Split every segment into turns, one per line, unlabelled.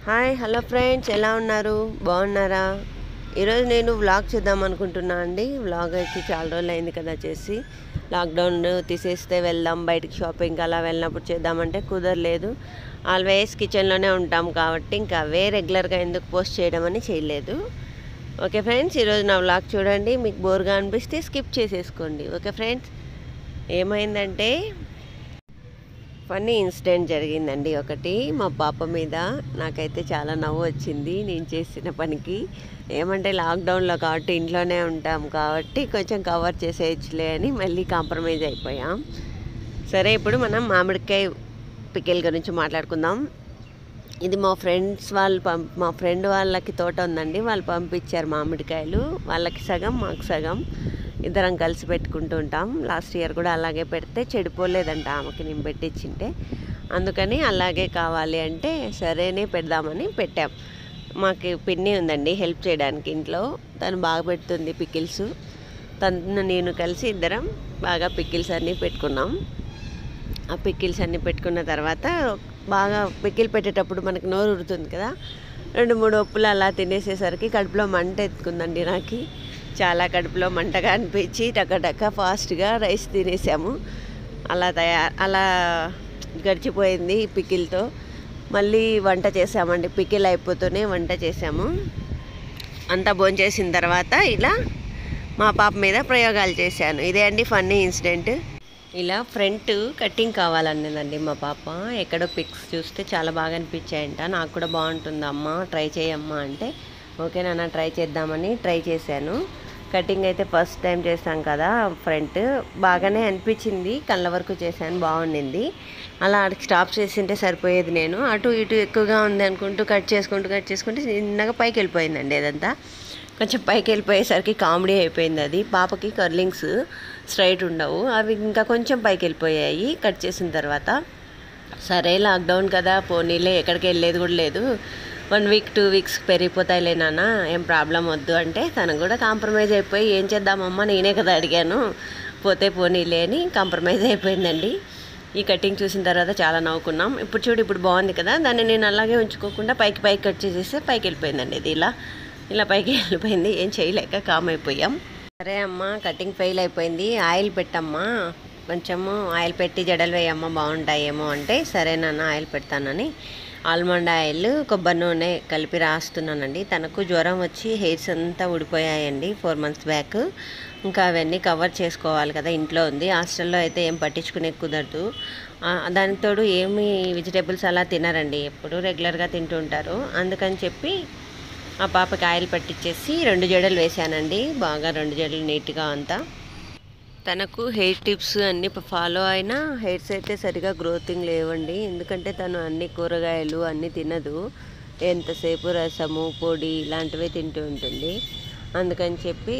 hi hello friends ఎలా ఉన్నారు బాగున్నారా ఈరోజు నేను వ్లాగ్ చేద్దాం అనుకుంటున్నా అండి వ్లాగ్ అయితే చాలా రోజులు అయింది కదా చేసి లాక్డౌన్ తీసేస్తే వెళ్దాం బయటికి షాపింగ్ అలా వెళ్ళినప్పుడు చేద్దామంటే కుదరలేదు ఆల్వేస్ కిచెన్లోనే ఉంటాం కాబట్టి ఇంకా అవే రెగ్యులర్గా ఎందుకు పోస్ట్ చేయడం అని చేయలేదు ఓకే ఫ్రెండ్స్ ఈరోజు నా వ్లాగ్ చూడండి మీకు బోర్గా అనిపిస్తే స్కిప్ చేసేసుకోండి ఓకే ఫ్రెండ్స్ ఏమైందంటే ఫన్నీ ఇన్సిడెంట్ జరిగిందండి ఒకటి మా పాప మీద నాకైతే చాలా నవ్వు వచ్చింది నేను చేసిన పనికి ఏమంటే లాక్డౌన్లో కాబట్టి ఇంట్లోనే ఉంటాం కాబట్టి కొంచెం కవర్ చేసేయచ్చులే అని మళ్ళీ కాంప్రమైజ్ అయిపోయాం సరే ఇప్పుడు మనం మామిడికాయ పికిల్ గురించి మాట్లాడుకుందాం ఇది మా ఫ్రెండ్స్ వాళ్ళు పంప్ మా ఫ్రెండ్ వాళ్ళకి తోట ఉందండి వాళ్ళు పంపించారు మామిడికాయలు వాళ్ళకి సగం మాకు సగం ఇద్దరం కలిసి పెట్టుకుంటూ ఉంటాం లాస్ట్ ఇయర్ కూడా అలాగే పెడితే చెడిపోలేదంట ఆమెకి నేను పెట్టించింటే అందుకని అలాగే కావాలి అంటే సరేనే పెడదామని పెట్టాం మాకు పిన్ని ఉందండి హెల్ప్ చేయడానికి ఇంట్లో తను బాగా పెడుతుంది పికిల్స్ తను నేను కలిసి ఇద్దరం బాగా పికిల్స్ అన్నీ పెట్టుకున్నాం ఆ పికిల్స్ అన్నీ పెట్టుకున్న తర్వాత బాగా పికిల్ పెట్టేటప్పుడు మనకి నోరు ఉడుతుంది కదా రెండు మూడు ఒప్పులు అలా తినేసేసరికి కడుపులో మంట ఎత్తుకుందండి నాకు చాలా కడుపులో మంటగా అనిపించి టక ఫాస్ట్గా రైస్ తినేసాము అలా తయా అలా గడిచిపోయింది ఈ పికిల్తో మళ్ళీ వంట చేసామండి పికిల్ అయిపోతూనే వంట చేసాము అంతా భోంచేసిన తర్వాత ఇలా మా పాప మీద ప్రయోగాలు చేశాను ఇదే అండి ఫన్నీ ఇన్సిడెంట్ ఇలా ఫ్రంట్ కటింగ్ కావాలన్నదండి మా పాప ఎక్కడో పిక్స్ చూస్తే చాలా బాగా అనిపించాయంట నాకు కూడా బాగుంటుందమ్మా ట్రై చేయమ్మా అంటే ఓకే నాన్న ట్రై చేద్దామని ట్రై చేశాను కటింగ్ అయితే ఫస్ట్ టైం చేశాం కదా ఫ్రంట్ బాగానే అనిపించింది కళ్ళ వరకు చేశాను బాగుండింది అలా అక్కడికి స్టాప్ చేసింటే సరిపోయేది నేను అటు ఇటు ఎక్కువగా ఉంది అనుకుంటూ కట్ చేసుకుంటూ కట్ చేసుకుంటూ చిన్నగా పైకి వెళ్ళిపోయిందండి అదంతా కొంచెం పైకి వెళ్ళిపోయేసరికి కామెడీ అయిపోయింది అది పాపకి కర్లింగ్స్ స్ట్రైట్ ఉండవు అవి ఇంకా కొంచెం పైకి వెళ్ళిపోయాయి కట్ చేసిన తర్వాత సరే లాక్డౌన్ కదా పోనీలే ఎక్కడికి వెళ్ళేది కూడా లేదు వన్ వీక్ టూ వీక్స్ పెరిగిపోతాయిలే నాన్న ఏం ప్రాబ్లం వద్దు అంటే తను కూడా కాంప్రమైజ్ అయిపోయి ఏం చేద్దామమ్మా నేనే కదా అడిగాను పోతే పోనీలే అని కాంప్రమైజ్ అయిపోయిందండి ఈ కటింగ్ చూసిన తర్వాత చాలా నవ్వుకున్నాం ఇప్పుడు చూడు ఇప్పుడు బాగుంది కదా దాన్ని నేను అలాగే ఉంచుకోకుండా పైకి పైకి కట్ చేసేస్తే పైకి వెళ్ళిపోయిందండి ఇది ఇలా ఇలా పైకి వెళ్ళిపోయింది ఏం చేయలేక కామ్ అయిపోయాం సరే అమ్మ కటింగ్ ఫెయిల్ అయిపోయింది ఆయిల్ పెట్టమ్మా కొంచెము ఆయిల్ పెట్టి జడలు వేయమ్మ బాగుంటాయేమో అంటే సరే నాన్న ఆయిల్ పెడతానని ఆల్మండ్ ఆయిల్ కొబ్బరి నూనె కలిపి రాస్తున్నానండి తనకు జ్వరం వచ్చి హెయిర్స్ అంతా ఊడిపోయాయండి ఫోర్ మంత్స్ బ్యాక్ ఇంకా అవన్నీ కవర్ చేసుకోవాలి కదా ఇంట్లో ఉంది హాస్టల్లో అయితే ఏం పట్టించుకునే కుదరదు దానికి తోడు ఏమి వెజిటేబుల్స్ అలా తినరండి ఎప్పుడు రెగ్యులర్గా తింటుంటారు అందుకని చెప్పి ఆ పాపకి ఆయిల్ పట్టించేసి రెండు జడలు వేసానండి బాగా రెండు జడలు నీట్గా అంతా తనకు హెయిర్ టిప్స్ అన్నీ ఫాలో అయినా హెయిర్స్ అయితే సరిగా గ్రోతింగ్ లేవండి ఎందుకంటే తను అన్ని కూరగాయలు అన్నీ తినదు ఎంతసేపు రసము పొడి ఇలాంటివే తింటూ ఉంటుంది అందుకని చెప్పి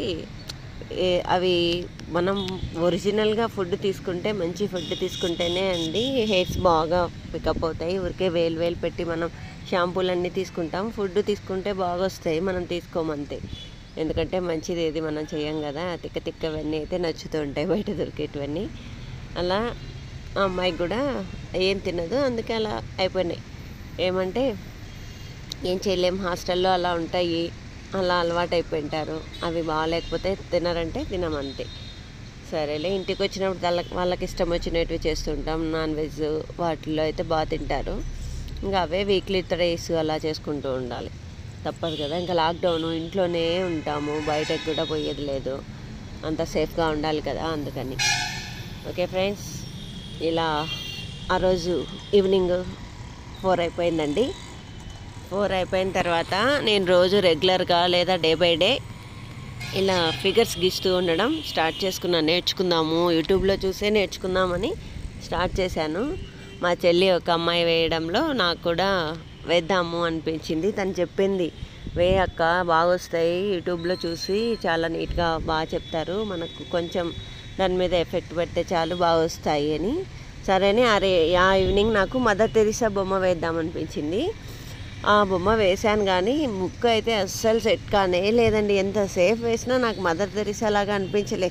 అవి మనం ఒరిజినల్గా ఫుడ్ తీసుకుంటే మంచి ఫుడ్ తీసుకుంటేనే అండి హెయిర్స్ బాగా పికప్ అవుతాయి ఊరికే వేలు వేలు పెట్టి మనం షాంపూలు అన్నీ తీసుకుంటాం ఫుడ్ తీసుకుంటే బాగా వస్తాయి మనం తీసుకోమంతే ఎందుకంటే మంచిది ఏది మనం చేయం కదా తిక్క తిక్కవన్నీ అయితే నచ్చుతూ ఉంటాయి బయట దొరికేటివన్నీ అలా ఆ అమ్మాయికి కూడా ఏం తినదు అందుకే అలా అయిపోయినాయి ఏమంటే ఏం చేయలేం హాస్టల్లో అలా ఉంటాయి అలా అలవాటు అయిపోయింటారు అవి బాగాలేకపోతే తినరంటే తినమంతే సరేలే ఇంటికి వచ్చినప్పుడు వాళ్ళకి వాళ్ళకి ఇష్టం వచ్చినవి చేస్తుంటాం నాన్ వెజ్ వాటిల్లో అయితే బాగా తింటారు ఇంకా అవే వీక్లీ త్రైస్ అలా చేసుకుంటూ ఉండాలి తప్పదు కదా ఇంకా లాక్డౌన్ ఇంట్లోనే ఉంటాము బయటకు కూడా పోయేది లేదు అంత సేఫ్గా ఉండాలి కదా అందుకని ఓకే ఫ్రెండ్స్ ఇలా ఆ రోజు ఈవినింగ్ ఫోర్ అయిపోయిందండి ఫోర్ అయిపోయిన తర్వాత నేను రోజు రెగ్యులర్గా లేదా డే బై డే ఇలా ఫిగర్స్ గీస్తూ ఉండడం స్టార్ట్ చేసుకున్నాను నేర్చుకుందాము యూట్యూబ్లో చూసే నేర్చుకుందామని స్టార్ట్ చేశాను మా చెల్లి ఒక అమ్మాయి వేయడంలో నాకు కూడా వేద్దాము అనిపించింది తను చెప్పింది వే అక్క బాగా వస్తాయి యూట్యూబ్లో చూసి చాలా నీట్గా బాగా చెప్తారు మనకు కొంచెం దాని మీద ఎఫెక్ట్ పెడితే చాలు బాగా వస్తాయి అని సరేనే అరే ఆ ఈవినింగ్ నాకు మదర్ తెరిసా బొమ్మ వేద్దాం అనిపించింది ఆ బొమ్మ వేశాను కానీ ముక్కు అయితే అస్సలు సెట్ కానే లేదండి ఎంత సేఫ్ వేసినా నాకు మదర్ తెరిసా లాగా అనిపించలే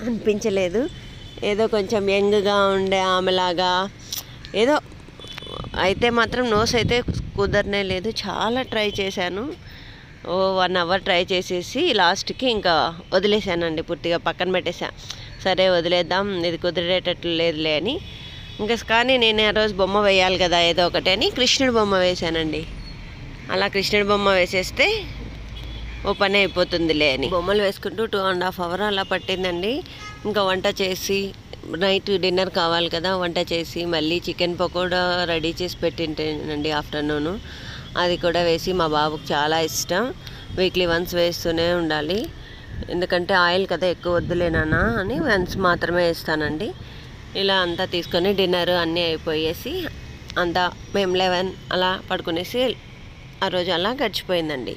అనిపించలేదు ఏదో కొంచెం యంగ్గా ఉండే ఆమెలాగా ఏదో అయితే మాత్రం నోస్ అయితే కుదరనే లేదు చాలా ట్రై చేశాను ఓ వన్ అవర్ ట్రై చేసేసి లాస్ట్కి ఇంకా వదిలేసానండి పూర్తిగా పక్కన పెట్టేసా సరే వదిలేద్దాం ఇది కుదిరేటట్లు లేదులే అని ఇంకా కానీ నేను ఆ రోజు బొమ్మ వేయాలి కదా ఏదో ఒకటి అని కృష్ణుడి బొమ్మ వేశానండి అలా కృష్ణుడి బొమ్మ వేసేస్తే ఓ పని అయిపోతుందిలే అని బొమ్మలు వేసుకుంటూ టూ అండ్ హాఫ్ అవర్ అలా పట్టిందండి ఇంకా వంట చేసి నైట్ డిన్నర్ కావాలి కదా వంట చేసి మళ్ళీ చికెన్ పకోడా రెడీ చేసి పెట్టింటేనండి ఆఫ్టర్నూన్ అది కూడా వేసి మా బాబుకు చాలా ఇష్టం వీక్లీ వన్స్ వేస్తూనే ఉండాలి ఎందుకంటే ఆయిల్ కదా ఎక్కువ వద్దులేనా అని వన్స్ మాత్రమే వేస్తానండి ఇలా అంతా తీసుకొని డిన్నర్ అన్నీ అయిపోయేసి అంతా మేము లెవెన్ అలా పడుకునేసి ఆ రోజు అలా గడిచిపోయిందండి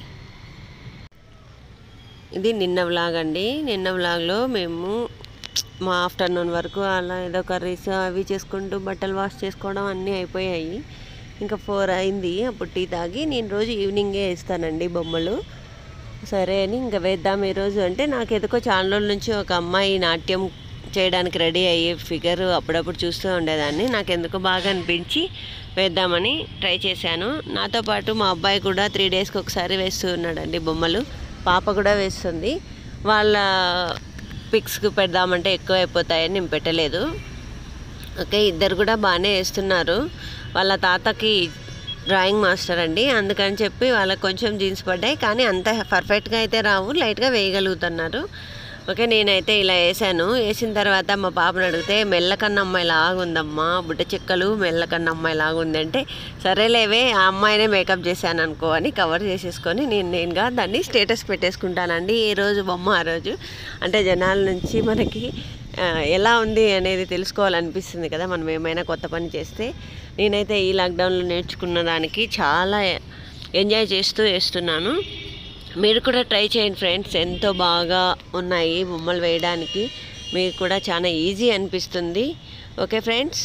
ఇది నిన్న వ్లాగ్ అండి నిన్న వ్లాగ్లో మేము మా ఆఫ్టర్నూన్ వరకు అలా ఏదో కర్రీస్ అవి చేసుకుంటూ బట్టలు వాష్ చేసుకోవడం అన్నీ అయిపోయాయి ఇంకా ఫోర్ అయింది అప్పుడు టీ తాగి నేను రోజు ఈవినింగే వేస్తానండి బొమ్మలు సరే అని ఇంకా వేద్దాం ఈరోజు అంటే నాకు ఎందుకో చాలా రోజుల నుంచి ఒక అమ్మాయి నాట్యం చేయడానికి రెడీ అయ్యే ఫిగర్ అప్పుడప్పుడు చూస్తూ ఉండేదాన్ని నాకు ఎందుకో బాగా అనిపించి వేద్దామని ట్రై చేశాను నాతో పాటు మా అబ్బాయి కూడా త్రీ డేస్కి ఒకసారి వేస్తూ ఉన్నాడండి బొమ్మలు పాప కూడా వేస్తుంది వాళ్ళ పిక్స్కి పెడదామంటే ఎక్కువ అయిపోతాయని నేను పెట్టలేదు ఓకే ఇద్దరు కూడా బాగానే వేస్తున్నారు వాళ్ళ తాతకి డ్రాయింగ్ మాస్టర్ అండి అందుకని చెప్పి వాళ్ళకి కొంచెం జీన్స్ పడ్డాయి కానీ అంత పర్ఫెక్ట్గా అయితే రావు లైట్గా వేయగలుగుతున్నారు ఓకే నేనైతే ఇలా వేసాను వేసిన తర్వాత మా పాపను అడిగితే మెల్లకన్న అమ్మాయి లాగుందమ్మా బుడ్డ చెక్కలు మెల్లకన్న అమ్మాయి లాగుంది అంటే సరేలేవే ఆ అమ్మాయినే మేకప్ చేశాను అనుకో అని కవర్ చేసేసుకొని నేను నేనుగా దాన్ని స్టేటస్ పెట్టేసుకుంటానండి ఏ రోజు బొమ్మ ఆ రోజు అంటే జనాల నుంచి మనకి ఆ, ఎలా ఉంది అనేది తెలుసుకోవాలనిపిస్తుంది కదా మనం ఏమైనా కొత్త పని చేస్తే నేనైతే ఈ లాక్డౌన్లో నేర్చుకున్న దానికి చాలా ఎంజాయ్ చేస్తూ వేస్తున్నాను మీరు కూడా ట్రై చేయండి ఫ్రెండ్స్ ఎంతో బాగా ఉన్నాయి బొమ్మలు వేయడానికి మీకు కూడా చాలా ఈజీ అనిపిస్తుంది ఓకే ఫ్రెండ్స్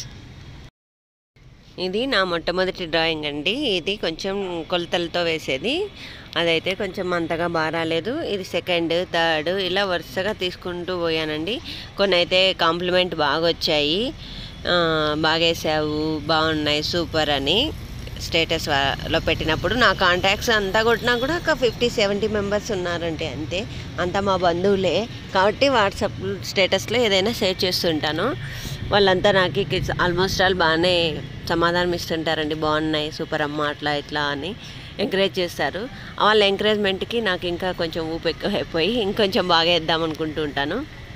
ఇది నా మొట్టమొదటి డ్రాయింగ్ అండి ఇది కొంచెం కొలతలతో వేసేది అదైతే కొంచెం అంతగా బాగా రాలేదు ఇది సెకండ్ థర్డ్ ఇలా వరుసగా తీసుకుంటూ పోయానండి కొన్ని అయితే కాంప్లిమెంట్ బాగా వచ్చాయి ఆ, బాగా వేసావు బాగున్నాయి సూపర్ అని స్టేటస్ లో పెట్టినప్పుడు నా కాంటాక్ట్స్ అంతా కొట్టినా కూడా ఒక ఫిఫ్టీ సెవెంటీ మెంబర్స్ ఉన్నారంటే అంతే అంతా మా బంధువులే కాబట్టి వాట్సాప్ స్టేటస్లో ఏదైనా షేర్ చేస్తుంటాను వాళ్ళంతా నాకు ఆల్మోస్ట్ ఆల్ బాగానే సమాధానం ఇస్తుంటారండి బాగున్నాయి సూపర్ అమ్మ అట్లా ఇట్లా అని ఎంకరేజ్ చేస్తారు వాళ్ళ ఎంకరేజ్మెంట్కి నాకు ఇంకా కొంచెం ఊపు ఎక్కువ అయిపోయి ఇంకొంచెం బాగా వేద్దాం అనుకుంటూ ఉంటాను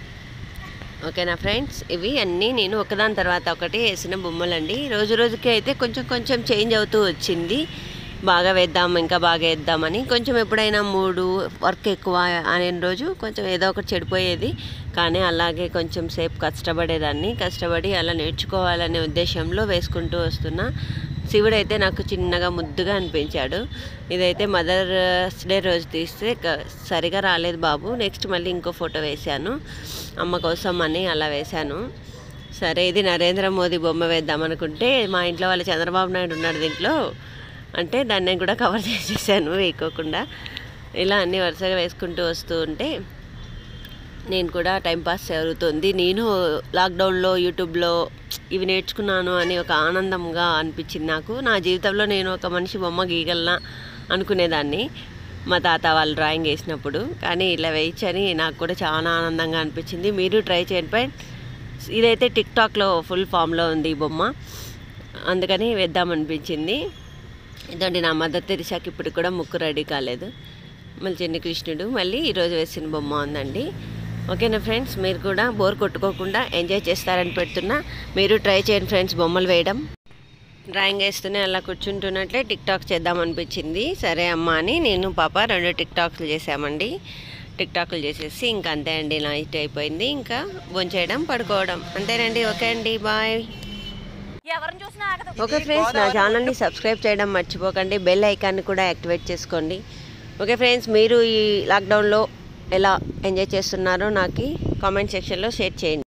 ఓకేనా ఫ్రెండ్స్ ఇవి అన్నీ నేను ఒకదాని తర్వాత ఒకటి వేసిన బొమ్మలండి రోజు రోజుకి అయితే కొంచెం కొంచెం చేంజ్ అవుతూ వచ్చింది బాగా వేద్దాం ఇంకా బాగా వేద్దామని కొంచెం ఎప్పుడైనా మూడు వర్క్ ఎక్కువ అనే రోజు కొంచెం ఏదో ఒకటి చెడిపోయేది కానీ అలాగే కొంచెం సేపు కష్టపడేదాన్ని కష్టపడి అలా నేర్చుకోవాలనే ఉద్దేశంలో వేసుకుంటూ వస్తున్నా శివుడు అయితే నాకు చిన్నగా ముద్దుగా అనిపించాడు ఇదైతే మదర్స్ డే రోజు తీస్తే క- సరిగా రాలేదు బాబు నెక్స్ట్ మళ్ళీ ఇంకో ఫోటో వేశాను అమ్మ కోసం అని అలా వేశాను సరే ఇది నరేంద్ర మోదీ బొమ్మ వేద్దాం అనుకుంటే మా ఇంట్లో వాళ్ళ చంద్రబాబు నాయుడు ఉన్నాడు దీంట్లో అంటే దాన్ని కూడా కవర్ చేసేసాను వేయకోకుండా ఇలా అన్ని వరుసగా వేసుకుంటూ వస్తూ ఉంటే నేను కూడా టైంపాస్ జరుగుతుంది నేను లాక్డౌన్లో యూట్యూబ్లో ఇవి నేర్చుకున్నాను అని ఒక ఆనందంగా అనిపించింది నాకు నా జీవితంలో నేను ఒక మనిషి బొమ్మ గీయగలనా అనుకునేదాన్ని మా తాత వాళ్ళు డ్రాయింగ్ వేసినప్పుడు కానీ ఇలా వేయించని నాకు కూడా చాలా ఆనందంగా అనిపించింది మీరు ట్రై చేయండి ఫ్రెండ్ ఇదైతే టిక్ టాక్లో ఫుల్ ఫామ్లో ఉంది ఈ బొమ్మ అందుకని వేద్దామనిపించింది ఇదండి నా మదర్ తెరిసాకి ఇప్పుడు కూడా ముక్కు రెడీ కాలేదు మళ్ళీ చిన్న కృష్ణుడు మళ్ళీ ఈరోజు వేసిన బొమ్మ ఉందండి ఓకేనా ఫ్రెండ్స్ మీరు కూడా బోర్ కొట్టుకోకుండా ఎంజాయ్ చేస్తారని పెడుతున్నా మీరు ట్రై చేయండి ఫ్రెండ్స్ బొమ్మలు వేయడం డ్రాయింగ్ వేస్తూనే అలా కూర్చుంటున్నట్లే టిక్ టాక్ చేద్దాం అనిపించింది సరే అమ్మ అని నేను పాప రెండు టిక్ టాక్లు చేసామండి టిక్ టాక్లు చేసేసి ఇంకా అంతే అండి నైట్ అయిపోయింది ఇంకా భోంచేయడం పడుకోవడం అంతేనండి ఓకే అండి బాయ్
ఎవరిని చూసినా ఆగదు
ఓకే ఫ్రెండ్స్ నా ఛానల్ని సబ్స్క్రైబ్ చేయడం మర్చిపోకండి బెల్ ఐకాన్ని కూడా యాక్టివేట్ చేసుకోండి ఓకే ఫ్రెండ్స్ మీరు ఈ లాక్డౌన్లో ఎలా ఎంజాయ్ చేస్తున్నారో నాకు కామెంట్ సెక్షన్లో షేర్ చేయండి